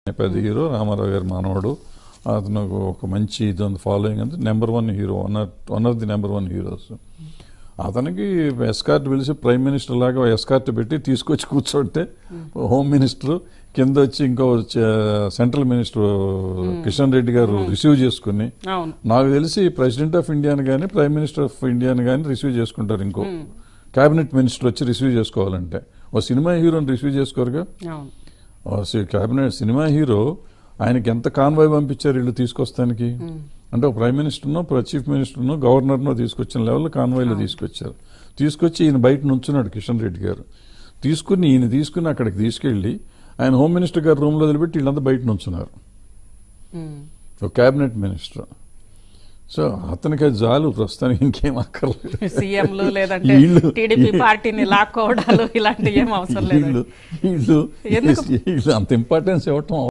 పెద్ద హీరో రామారావు గారి మానవుడు అతను ఒక మంచి ఇది ఉంది ఫాలోయింగ్ అంటే number one hero one of one of the number one heroes అతనికి ఎస్కార్ట్ పిలిచి ప్రైమ్ మినిస్టర్ లాగా ఎస్కార్ట్ పెట్టి తీసుకొచ్చి కూర్చోంటే హోమ్ మినిస్టర్ కింద వచ్చి ఇంకో చ- సెంట్రల్ మినిస్టర్ కిషన్ రెడ్డి గారు రిసీవ్ చేసుకుని అవును నాకు తెలిసి ప్రెసిడెంట్ ఆఫ్ ఇండియాని కానీ ప్రైమ్ మినిస్టర్ ఆఫ్ ఇండియాని కానీ రిసీవ్ చేసుకుంటారు ఇంకో కేబినెట్ మినిస్టర్ వచ్చి రిసీవ్ చేసుకోవాలంటే ఓ సినిమా హీరోని రిసీవ్ చేసుకోరుగా అవును ఆ సి- కేబినెట్ సినిమా హీరో ఆయనకి ఎంత కాన్వాయ్ పంపించారు వీళ్ళు తీసుకొస్తానికి అంటే ఒక ప్రైమ్ మినిస్టర్నో చీఫ్ మినిస్టర్నో గవర్నర్నో తీసుకొచ్చిన లెవెల్లో కాన్వాయ్లో తీసుకొచ్చారు తీసుకొచ్చి ఈయన బయట నుంచున్నాడు కిషన్ రెడ్డి గారు తీసుకుని ఈయన తీసుకుని అక్కడికి తీసుకెళ్లి ఆయన హోమ్ మినిస్టర్ గారు రూమ్లో వదిలిపెట్టి వీళ్ళంతా బయట నుంచున్నారు ఉమ్. ఒక కేబినెట్ మినిస్టర్ సో అతనికి అది చాలు ప్రస్తుతానికి ఇంకేం అక్కర్లేదు సీఎంలు లేదంటే వీళ్ళు- టీడీపీ పార్టీని లాక్కోవడాలు ఇలాంటివి ఏం అవసరం లేదు వీళ్ళు వీళ్ళు ఎందుకు? వీళ్ళు అంత ఇంపార్టెన్స్ ఇవ్వటం